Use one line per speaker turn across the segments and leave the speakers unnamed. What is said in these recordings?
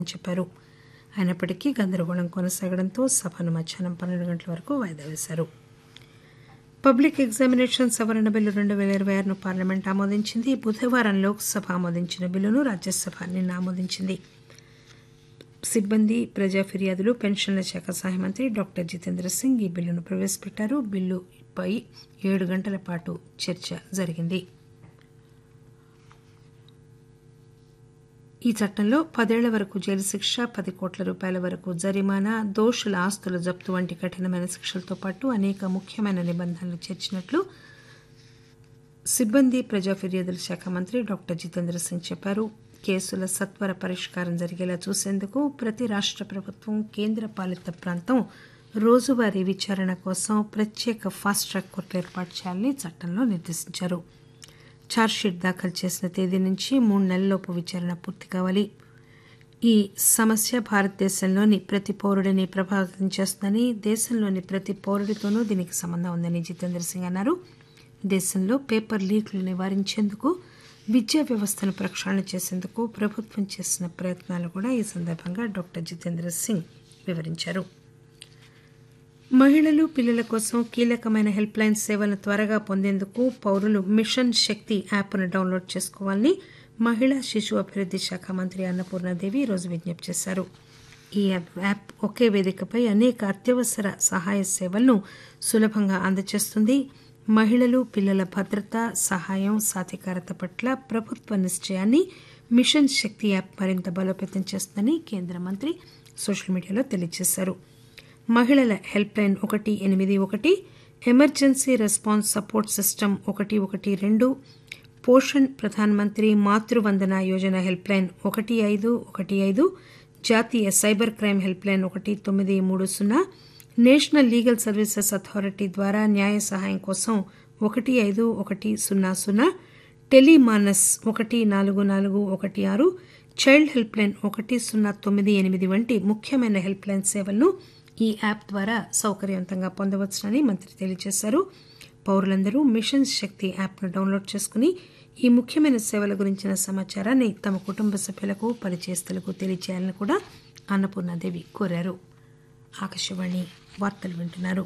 చెప్పారు అయినప్పటికీ గందరగోళం కొనసాగడంతో సభను మధ్యాహ్నం పన్నెండు గంటల వరకు వాయిదా వేశారు పబ్లిక్ ఎగ్జామినేషన్ సవరణ బిల్లు రెండు వేల ఇరవై ఆరును పార్లమెంట్ ఆమోదించింది బుధవారం లోక్సభ ఆమోదించిన బిల్లును రాజ్యసభ నిన్న ఆమోదించింది సిబ్బంది ప్రజా ఫిర్యాదులు పెన్షన్ల శాఖ సహాయ మంత్రి డాక్టర్ జితేంద్ర సింగ్ ఈ బిల్లును ప్రవేశపెట్టారు బిల్లుపై ఏడు గంటల పాటు చర్చ జరిగింది ఈ చట్టంలో పదేళ్ల వరకు జైలు శిక్ష పది కోట్ల రూపాయల వరకు జరిమానా దోషుల ఆస్తుల జప్తు వంటి కఠినమైన శిక్షలతో పాటు అనేక ముఖ్యమైన నిబంధనలు చేర్చినట్లు సిబ్బంది ప్రజా ఫిర్యాదుల శాఖ మంత్రి డాక్టర్ జితేంద్ర సింగ్ చెప్పారు కేసుల సత్వర పరిష్కారం జరిగేలా చూసేందుకు ప్రతి రాష్ట ప్రభుత్వం కేంద్ర పాలిత ప్రాంతం రోజువారీ విచారణ కోసం ప్రత్యేక ఫాస్ట్ ట్రాక్ కోర్టు ఏర్పాటు చేయాలని చట్టంలో నిర్దేశించారు ఛార్జ్షీట్ దాఖలు చేసిన తేదీ నుంచి మూడు నెలల్లోపు విచారణ పూర్తి కావాలి ఈ సమస్య భారతదేశంలోని ప్రతి పౌరుడిని ప్రభావితం చేస్తుందని దేశంలోని ప్రతి పౌరుడితోనూ దీనికి సంబంధం ఉందని జితేంద్ర సింగ్ అన్నారు దేశంలో పేపర్ లీక్లు నివారించేందుకు విద్యా వ్యవస్థను ప్రక్షాళన చేసేందుకు ప్రభుత్వం చేసిన ప్రయత్నాలు కూడా ఈ సందర్భంగా డాక్టర్ జితేంద్ర సింగ్ వివరించారు మహిళలు పిల్లల కోసం కీలకమైన హెల్ప్ లైన్ సేవలను త్వరగా పొందేందుకు పౌరులు మిషన్ శక్తి యాప్ను డౌన్లోడ్ చేసుకోవాలని మహిళా శిశు అభివృద్ధి శాఖ మంత్రి అన్నపూర్ణాదేవి ఈరోజు విజ్ఞప్తి చేశారు ఈ యాప్ ఒకే వేదికపై అనేక అత్యవసర సహాయ సేవలను సులభంగా అందజేస్తుంది మహిళలు పిల్లల భద్రత సహాయం సాధికారత పట్ల ప్రభుత్వ నిశ్చయాన్ని మిషన్ శక్తి యాప్ మరింత బలోపేతం చేస్తుందని కేంద్ర మంత్రి సోషల్ మీడియాలో తెలియజేశారు మహిళల హెల్ప్ లైన్ ఒకటి ఎనిమిది ఒకటి ఎమర్జెన్సీ రెస్పాన్స్ సపోర్ట్ సిస్టమ్ ఒకటి ఒకటి రెండు పోషణ్ ప్రధాన్ మంత్రి మాతృవందన యోజన హెల్ప్ లైన్ ఒకటి ఐదు ఒకటి ఐదు జాతీయ సైబర్ క్రైమ్ హెల్ప్ లైన్ ఒకటి తొమ్మిది మూడు సున్నా నేషనల్ లీగల్ సర్వీసెస్ అథారిటీ ద్వారా న్యాయ సహాయం కోసం ఒకటి ఐదు ఒకటి సున్నా సున్నా టెలిమానస్ ఒకటి నాలుగు నాలుగు ఒకటి ఆరు చైల్డ్ హెల్ప్ లైన్ ఒకటి సున్నా తొమ్మిది ఎనిమిది వంటి ముఖ్యమైన హెల్ప్ లైన్ సేవలను ఈ యాప్ ద్వారా సౌకర్యవంతంగా పొందవచ్చునని మంత్రి తెలియజేశారు పౌరులందరూ మిషన్ శక్తి యాప్ను డౌన్లోడ్ చేసుకుని ఈ ముఖ్యమైన సేవల గురించిన సమాచారాన్ని తమ కుటుంబ సభ్యులకు పరిచయస్తులకు తెలియజేయాలని కూడా అన్నపూర్ణాదేవి కోరారు ఆకాశవాణి వార్తలు వింటున్నారు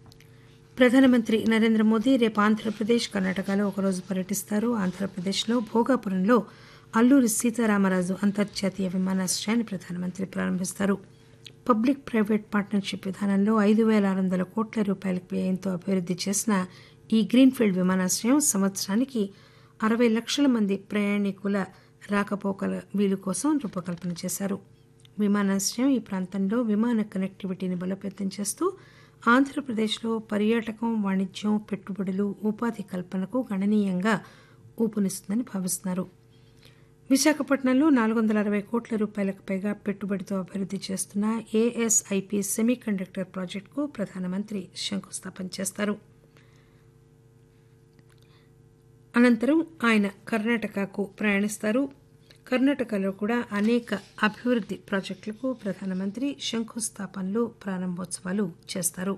ప్రధానమంత్రి నరేంద్ర మోదీ రేపు ఆంధ్రప్రదేశ్ కర్ణాటకలో ఒకరోజు పర్యటిస్తారు ఆంధ్రప్రదేశ్లో భోగాపురంలో అల్లూరి సీతారామరాజు అంతర్జాతీయ విమానాశ్రయాన్ని ప్రధానమంత్రి ప్రారంభిస్తారు పబ్లిక్ ప్రైవేట్ పార్ట్నర్షిప్ విధానంలో ఐదు పేల ఆరు వందల కోట్ల రూపాయల వ్యయంతో అభివృద్ది చేసిన ఈ గ్రీన్ఫీల్డ్ విమానాశ్రయం సంవత్సరానికి అరవై లక్షల మంది ప్రయాణికుల రాకపోకల వీలు కోసం రూపకల్పన చేశారు విమానాశ్రయం ఈ ప్రాంతంలో విమాన కనెక్టివిటీని బలోపేతం చేస్తూ ఆంధ్రప్రదేశ్లో పర్యాటకం వాణిజ్యం పెట్టుబడులు ఉపాధి కల్పనకు గణనీయంగా ఊపునిస్తుందని భావిస్తున్నారు విశాఖపట్నంలో నాలుగు వందల అరవై కోట్ల రూపాయలకు పైగా పెట్టుబడితో అభివృద్ది చేస్తున్న ఏఎస్ఐపి సెమీ కండక్టర్ ప్రాజెక్టుకు ప్రధానమంత్రి శంకుస్థాపన చేస్తారు అనంతరం ఆయన కర్ణాటకకు ప్రయాణిస్తారు కర్ణాటకలో కూడా అనేక అభివృద్ది ప్రాజెక్టులకు ప్రధానమంత్రి శంకుస్థాపనలు ప్రారంభోత్సవాలు చేస్తారు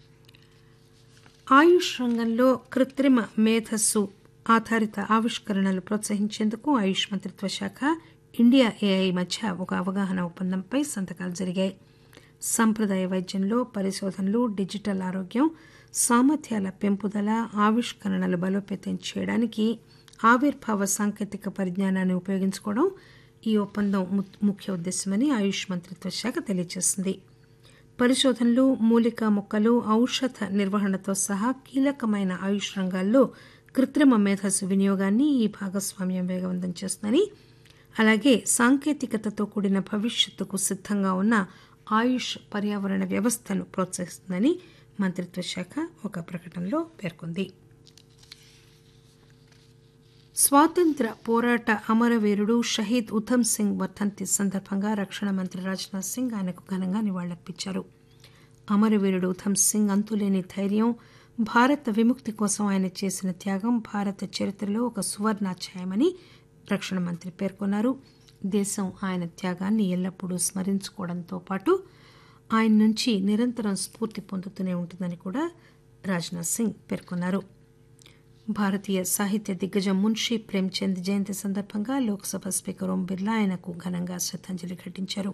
ఆయుష్ రంగంలో కృత్రిమ మేధస్సు ఆధారిత ఆవిష్కరణలు ప్రోత్సహించేందుకు ఆయుష్ మంత్రిత్వ శాఖ ఇండియా ఏఐ మధ్య ఒక అవగాహన ఒప్పందంపై సంతకాలు జరిగాయి సంప్రదాయ వైద్యంలో పరిశోధనలు డిజిటల్ ఆరోగ్యం సామర్థ్యాల పెంపుదల ఆవిష్కరణలు బలోపేతం చేయడానికి ఆవిర్భావ సాంకేతిక పరిజ్ఞానాన్ని ఉపయోగించుకోవడం ఈ ఒప్పందం ముఖ్య ఉద్దేశమని ఆయుష్ మంత్రిత్వ శాఖ తెలియజేసింది పరిశోధనలు మూలికా మొక్కలు ఔషధ నిర్వహణతో సహా కీలకమైన ఆయుష్ రంగాల్లో కృత్రిమ మేధస్సు వినియోగాన్ని ఈ భాగస్వామ్యం వేగవంతం చేస్తుందని అలాగే సాంకేతికతతో కూడిన భవిష్యత్తుకు సిద్ధంగా ఉన్న ఆయుష్ పర్యావరణ వ్యవస్థను ప్రోత్సహిస్తుందని మంత్రిత్వ శాఖ ఒక ప్రకటనలో పేర్కొంది స్వాతంత్ర పోరాట అమరవీరుడు షహీద్ ఉధమ్ సింగ్ వర్ధంతి సందర్భంగా రక్షణ మంత్రి రాజ్నాథ్ సింగ్ ఆయనకు ఘనంగా నివాళులర్పించారు అమరవీరుడు ఉధమ్ సింగ్ అంతులేని ధైర్యం భారత విముక్తి కోసం ఆయన చేసిన త్యాగం భారత చరిత్రలో ఒక సువర్ణాధ్యాయమని రక్షణ మంత్రి పేర్కొన్నారు దేశం ఆయన త్యాగాన్ని ఎల్లప్పుడూ స్మరించుకోవడంతో పాటు ఆయన నుంచి నిరంతరం స్ఫూర్తి పొందుతూనే ఉంటుందని కూడా రాజ్నాథ్ సింగ్ పేర్కొన్నారు భారతీయ సాహిత్య దిగ్గజం మున్షీ ప్రేమ్చంద్ జయంతి సందర్భంగా లోక్సభ స్పీకర్ ఓం బిర్లా ఆయనకు ఘనంగా శ్రద్దాంజలి ఘటించారు